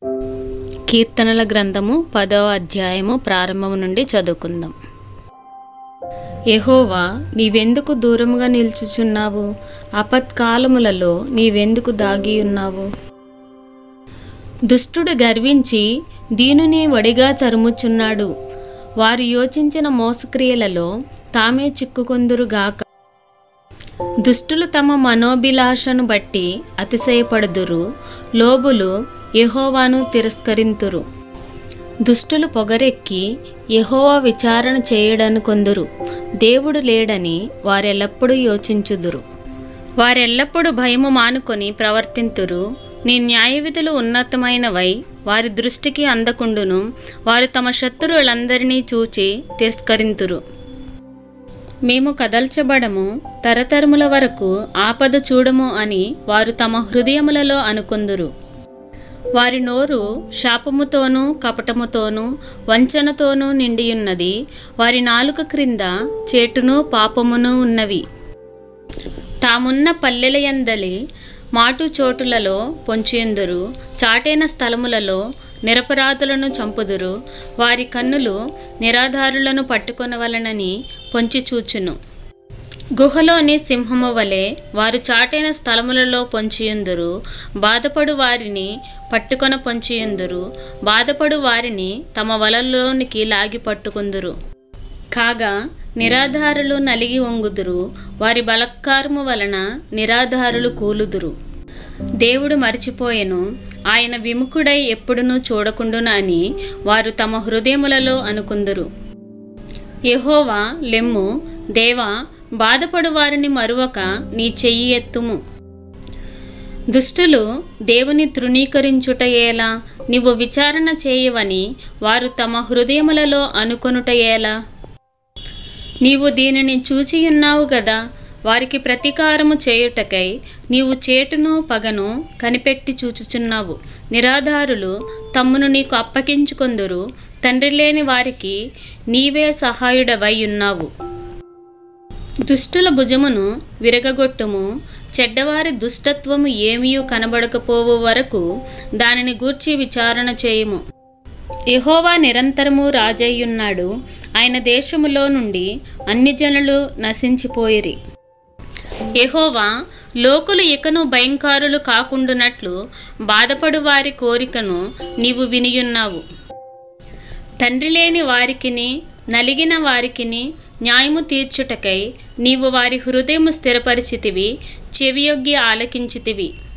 కీర్తనల గ్రంథము పదవ అధ్యాయము ప్రారంభము నుండి చదువుకుందాం యెహోవా నీవెందుకు దూరముగా నిల్చుచున్నావు ఆపత్కాలములలో నీవెందుకు దాగి ఉన్నావు దుష్టుడు గర్వించి దీనుని వడిగా తరుముచున్నాడు వారు యోచించిన మోసక్రియలలో తామే చిక్కుకొందురుగాక దుష్టులు తమ మనోభిలాషను బట్టి అతిశయపడుదురు లోబులు యెహోవాను తిరస్కరింతురు దుష్టులు పొగరెక్కి యెహోవా విచారణ చేయడనుకొందురు దేవుడు లేడని వారెల్లప్పుడూ యోచించుదురు వారెల్లప్పుడూ భయము మానుకొని ప్రవర్తింతురు నీ న్యాయవిధులు ఉన్నతమైనవై వారి దృష్టికి అందకుండును వారు తమ శత్రువులందరినీ చూచి తిరస్కరింతురు మేము కదల్చబడము తరతరముల వరకు ఆపద చూడము అని వారు తమ హృదయములలో అనుకొందురు వారి నోరు శాపముతోనూ కపటముతోనూ వంచనతోనూ నిండియున్నది వారి నాలుక క్రింద చేటును పాపమును ఉన్నవి తామున్న పల్లెలయందలి మాటు చోటులలో పొంచియుందురు చాటైన స్థలములలో నిరపరాధులను చంపుదురు వారి కన్నులు నిరాధారులను పట్టుకొనవలనని పొంచి చూచును గుహలోని సింహము వలె వారు చాటైన స్థలములలో పొంచియుందురు బాధపడు వారిని పట్టుకొన పొంచియుందురు బాధపడు వారిని తమ వలలోనికి లాగి పట్టుకుందురు కాగా నిరాధారులు నలిగి వంగుదురు వారి బలత్కారము వలన నిరాధారులు కూలుదురు దేవుడు మరిచిపోయెను ఆయన విముఖుడై ఎప్పుడునూ చూడకుండున అని వారు తమ హృదయములలో అనుకుందురు యెహోవా లెమ్ము దేవా బాధపడు వారిని మరువక నీ చెయ్యి ఎత్తుము దుష్టులు దేవుని తృణీకరించుట ఎలా నీవు విచారణ చేయవని వారు తమ హృదయములలో అనుకొనుట ఎలా నీవు దీనిని చూచియున్నావు గదా వారికి ప్రతీకారము చేయుటకై నీవు చేటును పగను కనిపెట్టి చూచుచున్నావు నిరాధారులు తమ్మును నీకు అప్పగించుకొందురు తండ్రి లేని వారికి నీవే సహాయుడవై ఉన్నావు దుష్టుల భుజమును విరగగొట్టుము చెడ్డవారి దుష్టత్వము ఏమీయూ కనబడకపోవు వరకు దానిని గూర్చి విచారణ చేయుము యెహోవా నిరంతరము రాజయ్యున్నాడు ఆయన దేశములో నుండి అన్ని జనులు నశించిపోయిరి యెహోవా లోకులు ఇకను భయంకరులు కాకుండునట్లు బాధపడు వారి కోరికను నీవు వినియున్నావు తండ్రి లేని వారికిని నలిగిన వారికిని న్యాయము తీర్చుటకై నీవు వారి హృదయము స్థిరపరిచితివి చెవియొగ్గి ఆలకించితివి